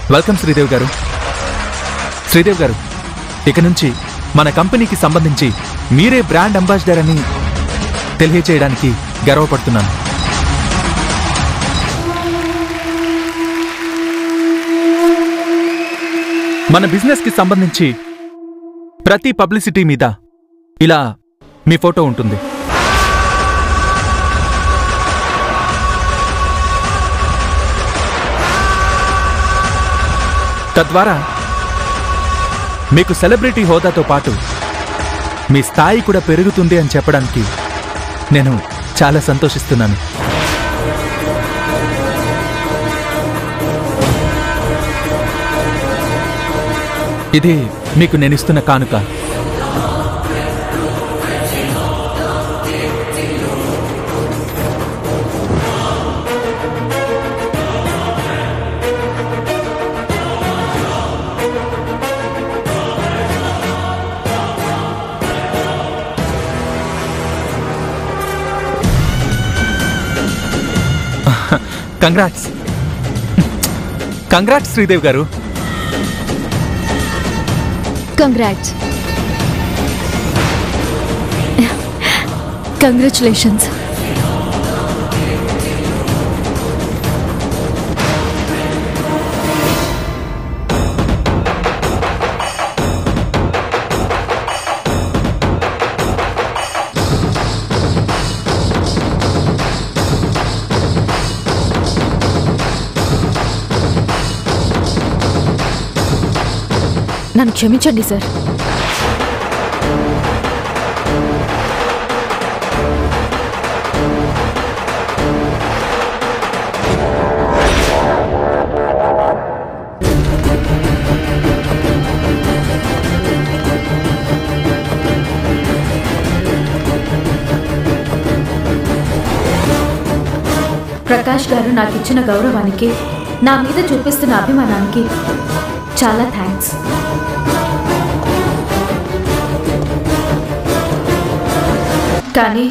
welcome Sridev గారు శ్రీదేవ్ గారు ఇక నుంచి మన కంపెనీకి సంబంధించి మీరే బ్రాండ్ అంబాసిడర్ అని తెలియచేయడానికి గర్వపడుతున్నాను మన బిజినెస్కి సంబంధించి ప్రతి పబ్లిసిటీ మీద ఇలా మీ ఫోటో ఉంటుంది తద్వారా మీకు సెలబ్రిటీ హోదాతో పాటు మీ స్థాయి కూడా పెరుగుతుంది అని చెప్పడానికి నేను చాలా సంతోషిస్తున్నాను ఇది మీకు నేను ఇస్తున్న కానుక కంగ్రాట్స్ కంగ్రాట్స్ శ్రీదేవ్ గారు కంగ్రాట్స్ కంగ్రాచులేషన్స్ నన్ను క్షమించండి సార్ ప్రకాష్ గారు నాకు ఇచ్చిన గౌరవానికి నా మీద చూపిస్తున్న అభిమానానికి చాలా థ్యాంక్స్ కానీ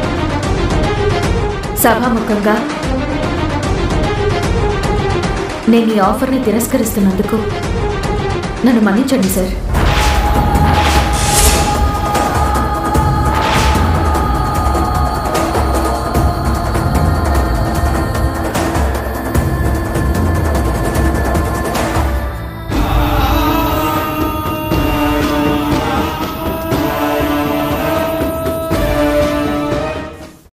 సభాముఖంగా నేను ఈ ఆఫర్ని తిరస్కరిస్తున్నందుకు నన్ను మన్నించండి సార్